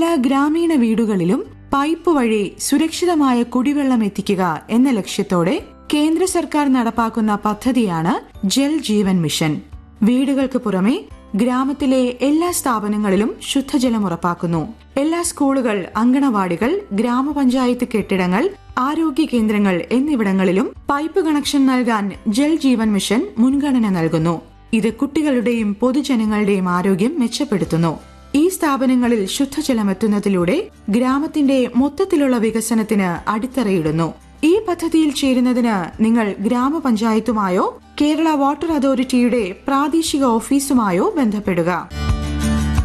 എല്ലാ ഗ്രാമീണ വീടുകളിലും പൈപ്പ് വഴി സുരക്ഷിതമായ കുടിവെള്ളം എത്തിക്കുക എന്ന ലക്ഷ്യത്തോടെ കേന്ദ്ര സർക്കാർ നടപ്പാക്കുന്ന പദ്ധതിയാണ് ജൽ ജീവൻ മിഷൻ വീടുകൾക്ക് പുറമെ ഗ്രാമത്തിലെ എല്ലാ സ്ഥാപനങ്ങളിലും ശുദ്ധജലം ഉറപ്പാക്കുന്നു എല്ലാ സ്കൂളുകൾ അങ്കണവാടികൾ ഗ്രാമപഞ്ചായത്ത് കെട്ടിടങ്ങൾ ആരോഗ്യ കേന്ദ്രങ്ങൾ എന്നിവിടങ്ങളിലും പൈപ്പ് കണക്ഷൻ നൽകാൻ ജൽ ജീവൻ മിഷൻ മുൻഗണന നൽകുന്നു ഇത് കുട്ടികളുടെയും പൊതുജനങ്ങളുടെയും ആരോഗ്യം മെച്ചപ്പെടുത്തുന്നു ഈ സ്ഥാപനങ്ങളിൽ ശുദ്ധജലം എത്തുന്നതിലൂടെ ഗ്രാമത്തിന്റെ മൊത്തത്തിലുള്ള വികസനത്തിന് അടിത്തറയിടുന്നു ഈ പദ്ധതിയിൽ ചേരുന്നതിന് നിങ്ങൾ ഗ്രാമപഞ്ചായത്തുമായോ കേരള വാട്ടർ അതോറിറ്റിയുടെ പ്രാദേശിക ഓഫീസുമായോ ബന്ധപ്പെടുക